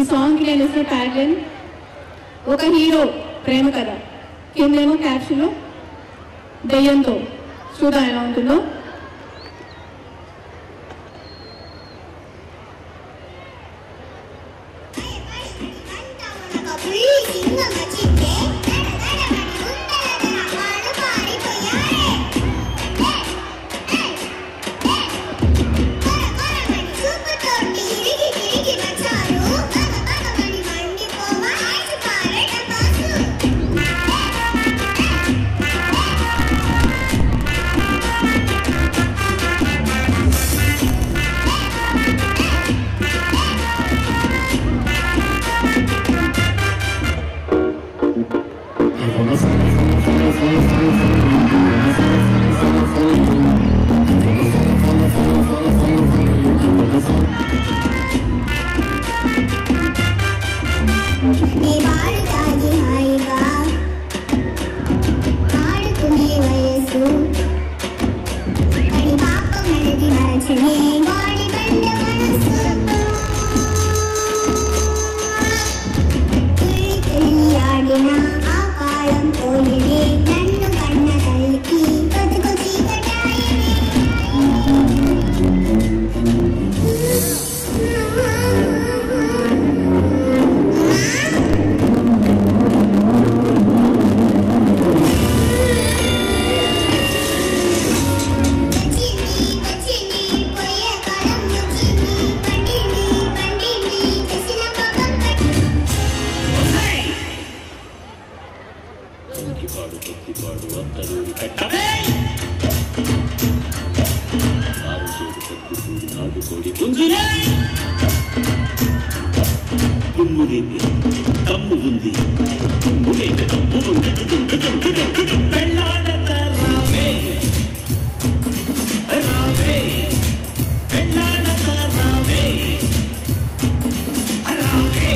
సాంగ్కి నేను ఇస్తున్న ట్యాగ్ లైన్ ఒక హీరో ప్రేమ కథ కిందేమో క్యాప్షన్లో దెయ్యంతో చూద్దాం ఎలా ఉంటుందో ఆడుకునే వయసు కడి పాప మనది మరచనే వాడి బండ మనసు తుల్లి తుల్లి ఆడిన ఆ కాలం పోయినే నన్ను కన్న తల్లికి బతుకు చీకటాయనే వచ్చింది వచ్చింది పోయే కాలం వచ్చింది పండింది పండింది చేసిన పాపం పట్టి పాడు కొద్దిపాడు అంతరూరి కట్టమే ఆరు చేడు కత్తిపూడి నాడు కోడి పుంజులే దుమ్ము రేపి కమ్ము ఉంది ములేక కమ్ము ఉంది పెళ్ళాడత రావే రావే పెళ్ళాడత రావే రావే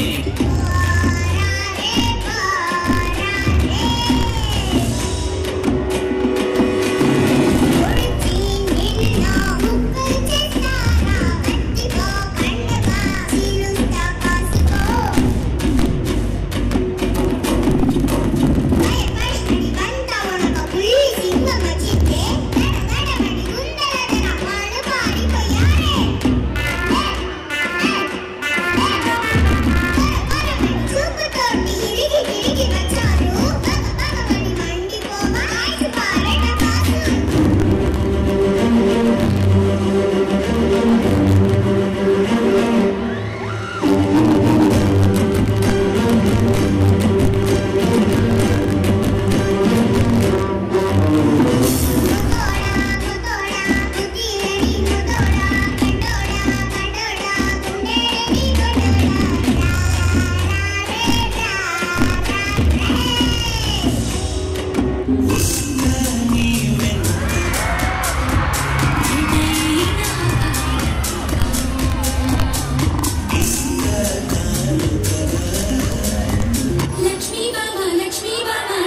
చూపుతోటి ఇరిగి తిరిగి వచ్చారు పగపగమని మండిపోవా ఐసు పారెట కాసు లక్ష్మీ బాబా లక్ష్మీ బాబా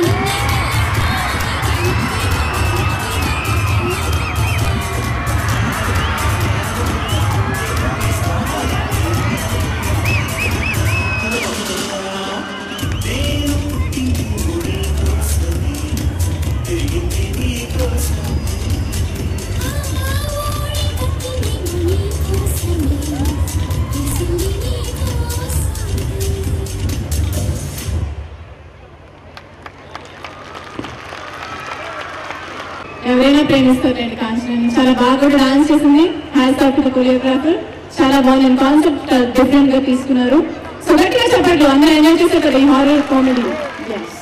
ఎవరైనా ప్రేమిస్తారండి కాంచనాన్ని చాలా బాగా కూడా డాన్స్ చేసింది హ్యాస్ ఆఫ్ ద కొరియోగ్రాఫర్ చాలా బాగుంది కాన్సెప్ట్ డిఫరెంట్ గా తీసుకున్నారు సో గట్టిగా చెప్పట్లు అందరూ ఎంజాయ్ చేశారు కదా ఈ హారర్ కామెడీ ఎస్